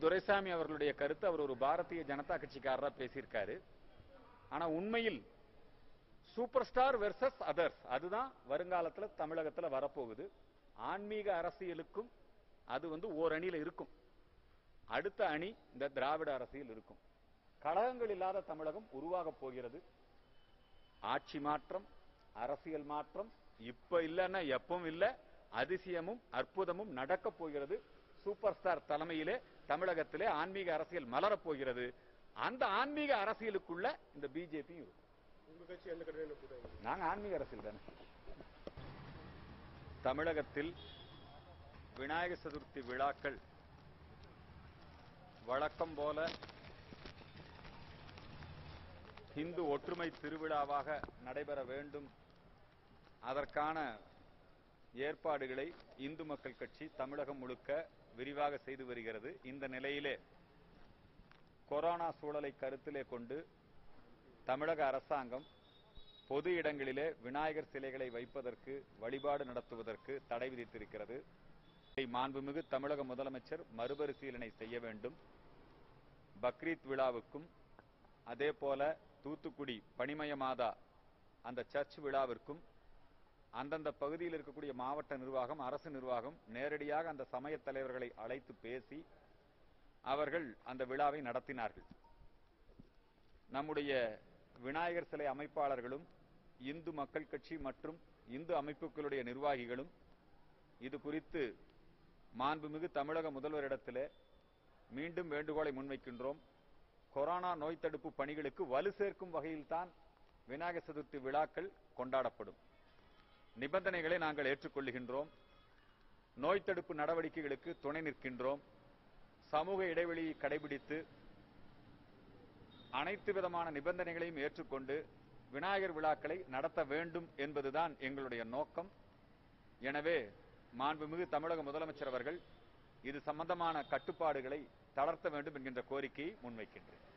துரைசாமி அவர்களுடைய கருத்து அவர் ஒரு பாரதிய ஜனதா கட்சிக்காரரா பேசியிருக்காரு ஆனா உண்மையில் சூப்பர் ஸ்டார் வெர்சஸ் அதர்ஸ் அதுதான் வருங்காலத்துல தமிழகத்துல வரப்போகுது ஆன்மீக அரசியலுக்கும் அது வந்து ஓர் அணியில இருக்கும் அடுத்த அணி இந்த திராவிட அரசியல் இருக்கும் கழகங்கள் இல்லாத தமிழகம் உருவாகப் போகிறது ஆட்சி மாற்றம் அரசியல் மாற்றம் இப்ப இல்லன்னா எப்பவும் இல்ல அதிசயமும் அற்புதமும் நடக்கப் போகிறது சூப்பர் ஸ்டார் தலைமையிலே தமிழகத்திலே ஆன்மீக அரசியல் மலரப் போகிறது அந்த ஆன்மீக அரசியலுக்குள்ள இந்த பிஜேபி இருக்கும் உங்க கட்சி எந்த கட்சியில போட்டாங்க நாங்க ஆன்மீக அரசியல் தானே தமிழகத்தில் விநாயக சதுர்த்தி விழாக்கள் வழக்கம் போல இந்து ஒற்றுமை திருவிழாவாக நடைபெற வேண்டும் அதற்கான ஏற்பாடுகளை இந்து மக்கள் கட்சி தமிழகம் முழுக்க விரிவாக செய்து வருகிறது இந்த நிலையிலே கொரோனா சூழலை கருத்திலே கொண்டு தமிழக அரசாங்கம் பொது இடங்களிலே விநாயகர் சிலைகளை வைப்பதற்கு வழிபாடு நடத்துவதற்கு தடை விதித்திருக்கிறது இதை மாண்புமிகு தமிழக முதலமைச்சர் மறுபரிசீலனை செய்ய வேண்டும் பக்ரீத் விழாவுக்கும் அதே போல தூத்துக்குடி பனிமய மாதா அந்த சர்ச் விழாவிற்கும் அந்தந்த பகுதியில் இருக்கக்கூடிய மாவட்ட நிர்வாகம் அரசு நிர்வாகம் நேரடியாக அந்த சமய தலைவர்களை அழைத்து பேசி அவர்கள் அந்த விழாவை நடத்தினார்கள் நம்முடைய விநாயகர் சிலை அமைப்பாளர்களும் இந்து மக்கள் கட்சி மற்றும் இந்து அமைப்புகளுடைய நிர்வாகிகளும் இது குறித்து மாண்புமிகு தமிழக முதல்வரிடத்திலே மீண்டும் வேண்டுகோளை முன்வைக்கின்றோம் கொரோனா நோய் தடுப்பு பணிகளுக்கு வலு சேர்க்கும் வகையில்தான் விநாயகர் சதுர்த்தி விழாக்கள் கொண்டாடப்படும் நிபந்தனைகளை நாங்கள் ஏற்றுக்கொள்ளுகின்றோம் நோய் தடுப்பு நடவடிக்கைகளுக்கு துணை நிற்கின்றோம் சமூக இடைவெளியை கடைபிடித்து அனைத்து விதமான நிபந்தனைகளையும் ஏற்றுக்கொண்டு விநாயகர் விழாக்களை நடத்த வேண்டும் என்பதுதான் எங்களுடைய நோக்கம் எனவே மாண்புமிகு தமிழக முதலமைச்சர் அவர்கள் இது சம்பந்தமான கட்டுப்பாடுகளை தளர்த்த வேண்டும் என்கின்ற கோரிக்கையை முன்வைக்கின்றேன்